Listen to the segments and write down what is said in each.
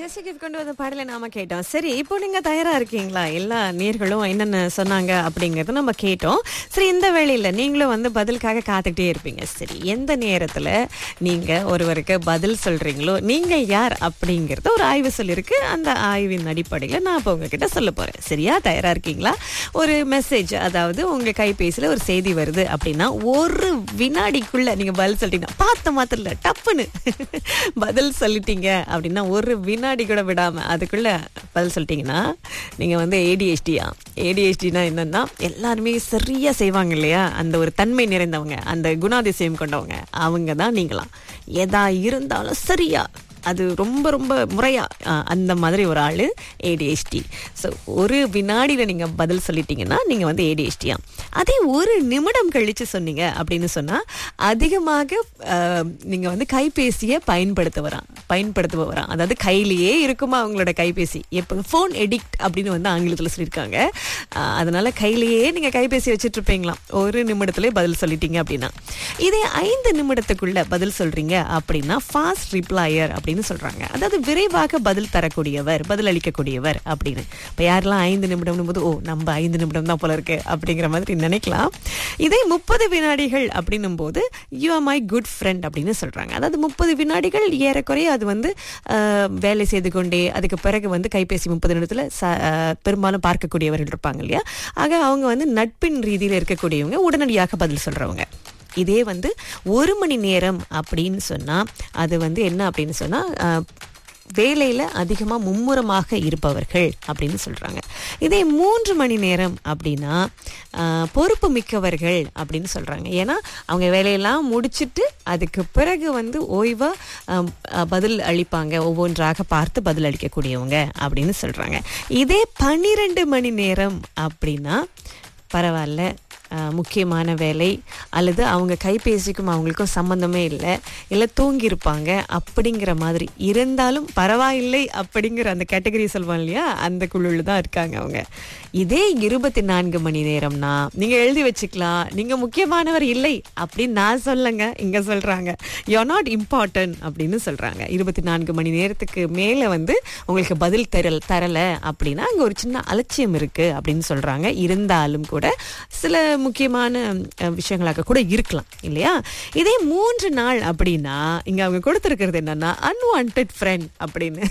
ஜெசிக்கு கொண்டு வந்த பாடலை நாம கேட்டோம் சரி இப்போ நீங்க தயாரா இருக்கீங்களா எல்லா நேர்களும் என்னென்ன சொன்னாங்க அப்படிங்கறத நம்ம கேட்டோம் சரி இந்த வேளையில நீங்களும் வந்து பதிலுக்காக காத்துக்கிட்டே இருப்பீங்க சரி எந்த நேரத்துல நீங்க ஒருவருக்கு பதில் சொல்றீங்களோ நீங்க யார் அப்படிங்கறது ஒரு ஆய்வு சொல்லிருக்கு அந்த ஆய்வின் அடிப்படையில நான் இப்போ உங்ககிட்ட சொல்ல போறேன் சரியா தயாரா இருக்கீங்களா ஒரு மெசேஜ் அதாவது உங்க கைபேசியில ஒரு செய்தி வருது அப்படின்னா ஒரு வினாடிக்குள்ள நீங்க பதில் சொல்லிட்டீங்கன்னா பார்த்த மாத்திரம் இல்ல டப்புன்னு பதில் சொல்லிட்டீங்க அப்படின்னா ஒரு வினாடி கூட விடாம அதுக்குள்ள பதில் சொல்லிட்டீங்கன்னா நீங்க வந்து ஏடிஹெச்டியா ஏடிஹெச்டினா என்னன்னா எல்லாருமே சரியா செய்வாங்க இல்லையா அந்த ஒரு தன்மை நிறைந்தவங்க அந்த குணாதிசயம் கொண்டவங்க அவங்க தான் நீங்களாம் எதா இருந்தாலும் சரியா அது ரொம்ப ரொம்ப முறையா அஹ், அந்த மாதிரி ஒரு ஆள் ஏடிஹெச்டி ஸோ ஒரு வினாடியில் நீங்கள் பதில் சொல்லிட்டீங்கன்னா நீங்கள் வந்து ஏடிஹெச்டியா அதே ஒரு நிமிடம் கழித்து சொன்னீங்க அப்படின்னு சொன்னால் அதிகமாக நீங்கள் வந்து கைபேசியை பயன்படுத்த வரான் பயன்படுத்த வரான் அதாவது கையிலேயே இருக்குமா அவங்களோட கைபேசி எப்போ ஃபோன் எடிக்ட் அப்படின்னு வந்து ஆங்கிலத்தில் சொல்லியிருக்காங்க அஹ், அதனால கையிலேயே நீங்கள் கைபேசி வச்சுட்டு இருப்பீங்களாம் ஒரு நிமிடத்திலே பதில் சொல்லிட்டீங்க அப்படின்னா இதே ஐந்து நிமிடத்துக்குள்ள பதில் சொல்றீங்க அப்படின்னா ஃபாஸ்ட் ரிப்ளையர் அப்படின்னு சொல்றாங்க அதாவது விரைவாக பதில் தரக்கூடியவர் பதில் அளிக்கக்கூடியவர் அப்படின்னு இப்போ யாரெல்லாம் ஐந்து நிமிடம் போது ஓ நம்ம ஐந்து நிமிடம் தான் போல இருக்கு அப்படிங்கிற மாதிரி நினைக்கலாம் இதே முப்பது வினாடிகள் அப்படின்னும் போது you are my good friend அப்படின்னு சொல்றாங்க அதாவது முப்பது வினாடிகள் ஏறக்குறைய அது வந்து அஹ், வேலை செய்து கொண்டே அதுக்கு பிறகு வந்து கைபேசி முப்பது நிமிடத்தில் ச அஹ், பெரும்பாலும் பார்க்கக்கூடியவர்கள் இருப்பாங்க இல்லையா ஆக அவங்க வந்து நட்பின் ரீதியில் இருக்கக்கூடியவங்க உடனடியாக பதில் சொல்றவங்க இதே வந்து ஒரு மணி நேரம் அப்படின்னு சொன்னா அது வந்து என்ன அப்படின்னு சொன்னா அஹ், வேலையில அதிகமா மும்முரமாக இருப்பவர்கள் அப்படின்னு சொல்றாங்க இதே மூன்று மணி நேரம் அப்படின்னா அஹ், பொறுப்பு மிக்கவர்கள் அப்படின்னு சொல்றாங்க ஏன்னா அவங்க வேலையெல்லாம் முடிச்சிட்டு அதுக்கு பிறகு வந்து ஓய்வா அஹ், அஹ், பதில் அளிப்பாங்க ஒவ்வொன்றாக பார்த்து பதில் அளிக்கக்கூடியவங்க அப்படின்னு சொல்றாங்க இதே பன்னிரெண்டு மணி நேரம் அப்படின்னா பரவாயில்ல அஹ், முக்கியமான வேலை அல்லது அவங்க கைபேசிக்கும் அவங்களுக்கும் சம்மந்தமே இல்லை இல்லை தூங்கியிருப்பாங்க அப்படிங்கிற மாதிரி இருந்தாலும் பரவாயில்லை அப்படிங்கிற அந்த கேட்டகரி சொல்லுவோம் இல்லையா அந்த குழுவில் தான் இருக்காங்க அவங்க இதே இருபத்தி நான்கு மணி நேரம்னா நீங்கள் எழுதி வச்சுக்கலாம் நீங்கள் முக்கியமானவர் இல்லை அப்படின்னு நான் சொல்லங்க இங்கே சொல்கிறாங்க யூ நாட் இம்பார்ட்டன்ட் அப்படின்னு சொல்கிறாங்க இருபத்தி நான்கு மணி நேரத்துக்கு மேலே வந்து உங்களுக்கு பதில் தரல் தரலை அப்படின்னா அங்கே ஒரு சின்ன அலட்சியம் இருக்குது அப்படின்னு சொல்கிறாங்க இருந்தாலும் கூட சில முக்கியமான அஹ், விஷயங்களாக கூட இருக்கலாம் இல்லையா இதே மூன்று நாள் அப்படின்னா இங்கே அவங்க கொடுத்துருக்கிறது என்னன்னா அன்வான்ட் ஃப்ரெண்ட் அப்படின்னு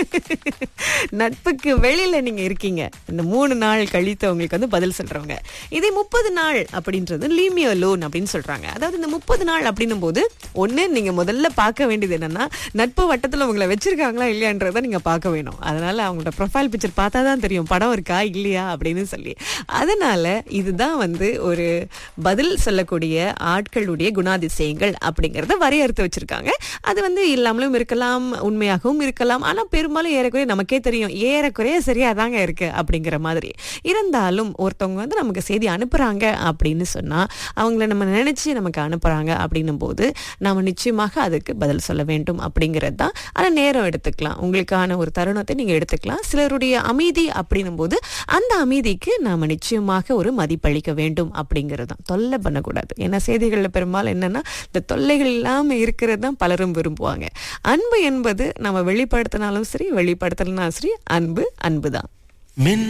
நட்புக்கு வெளியில நீங்க இருக்கீங்க இந்த மூணு நாள் கழித்து உங்களுக்கு வந்து பதில் சொல்றவங்க இதே முப்பது நாள் அப்படின்றது லீமியோ லோன் அப்படின்னு சொல்றாங்க அதாவது இந்த முப்பது நாள் அப்படின்னும் போது ஒண்ணு நீங்க முதல்ல பார்க்க வேண்டியது என்னன்னா நட்பு வட்டத்துல உங்களை வச்சிருக்காங்களா இல்லையான்றத நீங்க பார்க்க வேணும் அதனால அவங்களோட ப்ரொஃபைல் பிக்சர் பார்த்தா தான் தெரியும் படம் இருக்கா இல்லையா அப்படின்னு சொல்லி அதனால இதுதான் வந்து ஒரு பதில் சொல்லக்கூடிய ஆட்களுடைய குணாதிசயங்கள் அப்படிங்கறத வரையறுத்து வச்சிருக்காங்க அது வந்து இல்லாமலும் இருக்கலாம் உண்மையாகவும் இருக்கலாம் ஆனா பெரும்பாலும் ஏறக்குறைய நமக்கே தெரியும் ஏறக்குறைய சரியா தாங்க இருக்கு அப்படிங்கிற மாதிரி இருந்தாலும் ஒருத்தவங்க வந்து நமக்கு செய்தி அனுப்புறாங்க அப்படின்னு சொன்னா அவங்கள நம்ம நினைச்சு நமக்கு அனுப்புறாங்க அப்படின்னும் போது நாம நிச்சயமாக அதுக்கு பதில் சொல்ல வேண்டும் அப்படிங்கிறது தான் ஆனா நேரம் எடுத்துக்கலாம் உங்களுக்கான ஒரு தருணத்தை நீங்க எடுத்துக்கலாம் சிலருடைய அமைதி அப்படின்னும் போது அந்த அமைதிக்கு நாம நிச்சயமாக ஒரு மதிப்பளிக்க வேண்டும் அப்படிங்கிறது தான் தொல்லை பண்ணக்கூடாது ஏன்னா செய்திகள்ல பெரும்பாலும் என்னன்னா இந்த தொல்லைகள் இல்லாம இருக்கிறது தான் பலரும் விரும்புவாங்க அன்பு என்பது நம்ம வெளிப்படுத்தினாலும் சரி வெளிப்படுத்தலனாலும் சரி அன்பு அன்பு தான் மின்